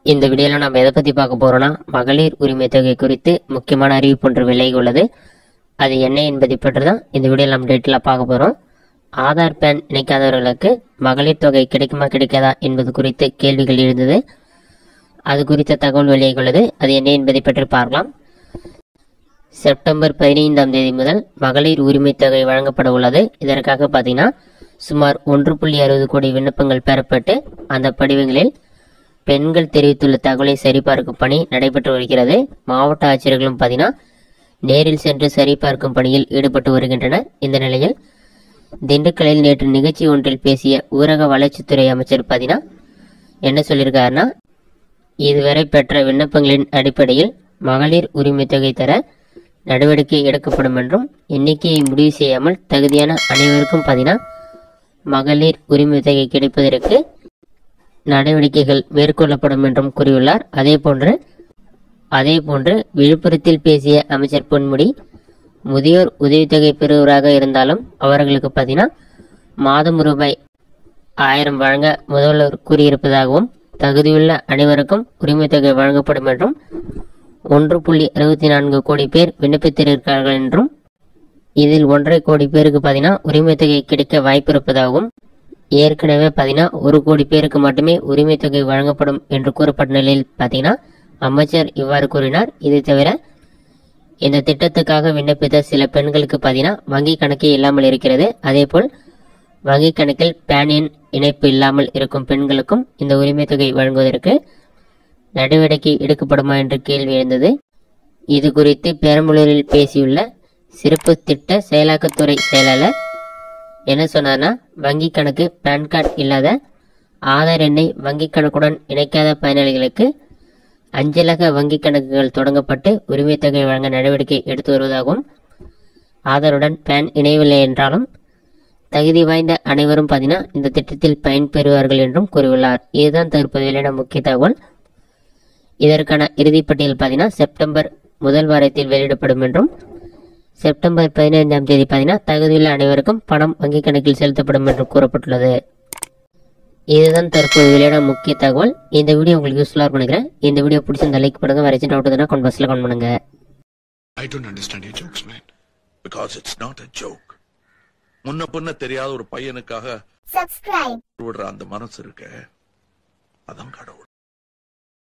இந்த வீடியோல நம்ம எதை பத்தி பார்க்க போறோம்னா மகளிர் உரிமை தொகை குறித்து முக்கியமான அறிவிப்பு ஒன்று விலகி உள்ளது அது என்ன என்பதை பற்றி தான் இந்த வீடியோல நம்ம டீட்டெயிலாக பார்க்க போறோம் ஆதார் பேன் இணைக்காதவர்களுக்கு மகளிர் தொகை கிடைக்குமா கிடைக்காதா என்பது குறித்து கேள்விகள் எழுந்தது அது குறித்த தகவல் வெளியாகி உள்ளது அது என்ன என்பதை பற்றி பார்க்கலாம் செப்டம்பர் பதினைந்தாம் தேதி முதல் மகளிர் உரிமை தொகை வழங்கப்பட உள்ளது இதற்காக பார்த்தீங்கன்னா சுமார் ஒன்று புள்ளி அறுபது கோடி விண்ணப்பங்கள் பெறப்பட்டு அந்த படிவங்களில் பெண்கள் தெரிவித்துள்ள தகவலை சரிபார்க்கும் பணி நடைபெற்று வருகிறது மாவட்ட ஆட்சியர்களும் பார்த்தீங்கன்னா நேரில் சென்று சரிபார்க்கும் பணியில் ஈடுபட்டு வருகின்றனர் இந்த நிலையில் திண்டுக்கல்லில் நேற்று நிகழ்ச்சி ஒன்றில் பேசிய ஊரக வளர்ச்சித்துறை அமைச்சர் பார்த்தீங்கன்னா என்ன சொல்லியிருக்காருன்னா இதுவரை பெற்ற விண்ணப்பங்களின் அடிப்படையில் மகளிர் உரிமை தொகை தர நடவடிக்கை எடுக்கப்படும் என்றும் எண்ணிக்கையை முடிவு செய்யாமல் தகுதியான அனைவருக்கும் பார்த்தீங்கன்னா மகளிர் உரிமை தொகை கிடைப்பதற்கு நடவடிக்கைகள் மேற்கொள்ளப்படும் என்றும் கூறியுள்ளார் அதே போன்று அதே போன்று விழுப்புரத்தில் பேசிய அமைச்சர் பொன்முடி முதியோர் உதவித்தொகை பெறுவராக இருந்தாலும் அவர்களுக்கு பார்த்தீங்கன்னா மாதம் ரூபாய் ஆயிரம் வழங்க முதல்வர் கூறியிருப்பதாகவும் தகுதியுள்ள அனைவருக்கும் உரிமை தொகை வழங்கப்படும் என்றும் ஒன்று புள்ளி அறுபத்தி நான்கு கோடி பேர் விண்ணப்பித்திருக்கிறார்கள் என்றும் இதில் ஒன்றரை கோடி பேருக்கு பார்த்தீங்கன்னா உரிமை தொகை கிடைக்க வாய்ப்பு இருப்பதாகவும் ஏற்கனவே பார்த்தீங்கன்னா ஒரு கோடி பேருக்கு மட்டுமே உரிமை தொகை வழங்கப்படும் என்று கூறப்பட்ட நிலையில் பார்த்தீங்கன்னா அமைச்சர் இவ்வாறு கூறினார் இது தவிர இந்த திட்டத்துக்காக விண்ணப்பித்த சில பெண்களுக்கு பார்த்தீங்கன்னா வங்கி கணக்கே இல்லாமல் இருக்கிறது அதேபோல் வங்கி கணக்கில் பேன் எண் இணைப்பு இல்லாமல் இருக்கும் பெண்களுக்கும் இந்த உரிமை தொகை வழங்குவதற்கு நடவடிக்கை எடுக்கப்படுமா என்ற கேள்வி எழுந்தது இது குறித்து பெரம்பலூரில் பேசியுள்ள சிறப்பு திட்ட செயலாக்கத்துறை செயலாளர் என்ன சொன்னார்னா வங்கி கணக்கு பேன் கார்டு இல்லாத ஆதார் எண்ணை வங்கி கணக்குடன் இணைக்காத பயனாளிகளுக்கு அஞ்சலக வங்கி கணக்குகள் தொடங்கப்பட்டு உரிமை தொகை வழங்க நடவடிக்கை எடுத்து வருவதாகவும் ஆதாருடன் பேன் இணையவில்லை என்றாலும் தகுதி வாய்ந்த அனைவரும் பார்த்தீங்கன்னா இந்த திட்டத்தில் பயன்பெறுவார்கள் என்றும் கூறியுள்ளார் இதுதான் தற்போது வெளியான முக்கிய தகவல் இதற்கான இறுதிப்பட்டியல் பார்த்தீங்கன்னா செப்டம்பர் முதல் வாரத்தில் வெளியிடப்படும் என்றும் செப்டம்பர் பதினைந்தாம் தேதி பார்த்தீங்கன்னா தகுதியுள்ள அனைவருக்கும் பணம் வங்கிக் கணக்கில் செலுத்தப்படும் என்றும் கூறப்பட்டுள்ளது இதுதான் தற்போது வெளியான முக்கிய தகவல் இந்த வீடியோ உங்களுக்கு யூஸ்ஃபுல்லாக இருக்கும் நினைக்கிறேன் இந்த வீடியோ பிடிச்சிருந்தா லைக் பண்ணுங்க வேற ஏதாச்சும் டவுட் இருந்தால் கமெண்ட் பாக்ஸில் கமெண்ட் பண்ணுங்க I don't understand your jokes, man. because it's not a joke முன்ன பின்ன தெரியாத ஒரு பையனுக்காக subscribe விடுற அந்த மனசு இருக்க அதான் கடவுள்